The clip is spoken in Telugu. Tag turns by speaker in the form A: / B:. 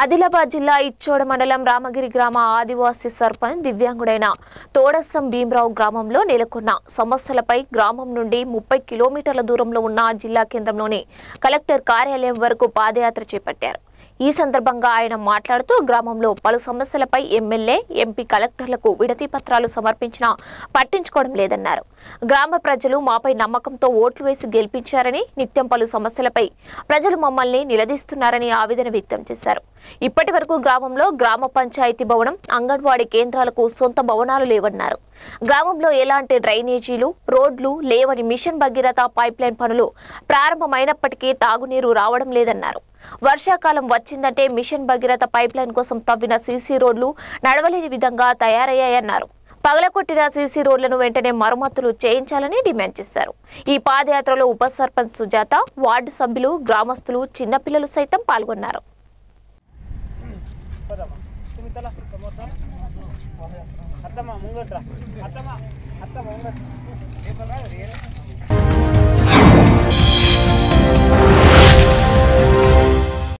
A: ఆదిలాబాద్ జిల్లా ఇచ్చోడ మండలం రామగిరి గ్రామ ఆదివాసీ సర్పంచ్ దివ్యాంగుడైన తోడస్సం భీమరావు గ్రామంలో నెలకొన్న సమస్యలపై గ్రామం నుండి ముప్పై కిలోమీటర్ల దూరంలో ఉన్న జిల్లా కేంద్రంలోని కలెక్టర్ కార్యాలయం వరకు పాదయాత్ర చేపట్టారు ఈ సందర్భంగా ఆయన మాట్లాడుతూ గ్రామంలో పలు సమస్యలపై ఎమ్మెల్యే ఎంపీ కలెక్టర్లకు విడతి పత్రాలు సమర్పించినా పట్టించుకోవడం లేదన్నారు గ్రామ ప్రజలు మాపై నమ్మకంతో ఓట్లు వేసి గెలిపించారని నిత్యం పలు సమస్యలపై ప్రజలు మమ్మల్ని నిలదీస్తున్నారని ఆవేదన వ్యక్తం చేశారు ఇప్పటి వరకు గ్రామంలో గ్రామ పంచాయతీ భవనం అంగన్వాడీ కేంద్రాలకు సొంత భవనాలు లేవన్నారు గ్రామంలో ఎలాంటి డ్రైనేజీలు రోడ్లు లేవని మిషన్ భగీరథ పైప్లైన్ పనులు ప్రారంభమైనప్పటికీ తాగునీరు రావడం లేదన్నారు వర్షాకాలం వచ్చిందంటే మిషన్ భగీరథ పైప్లైన్ కోసం తవ్విన సీసీ రోడ్లు నడవలేని విధంగా తయారయ్యాయన్నారు పగలకొట్టిన సీసీ రోడ్లను వెంటనే మరమ్మతులు చేయించాలని డిమాండ్ చేశారు ఈ పాదయాత్రలో ఉప సర్పంచ్ సుజాత వార్డు సభ్యులు గ్రామస్తులు చిన్నపిల్లలు సైతం పాల్గొన్నారు
B: పోదామా సుమితల సమోసా అత్తమ్మ ముంగట్రా అత్తమ్మ అత్తమ్మ ముంగట్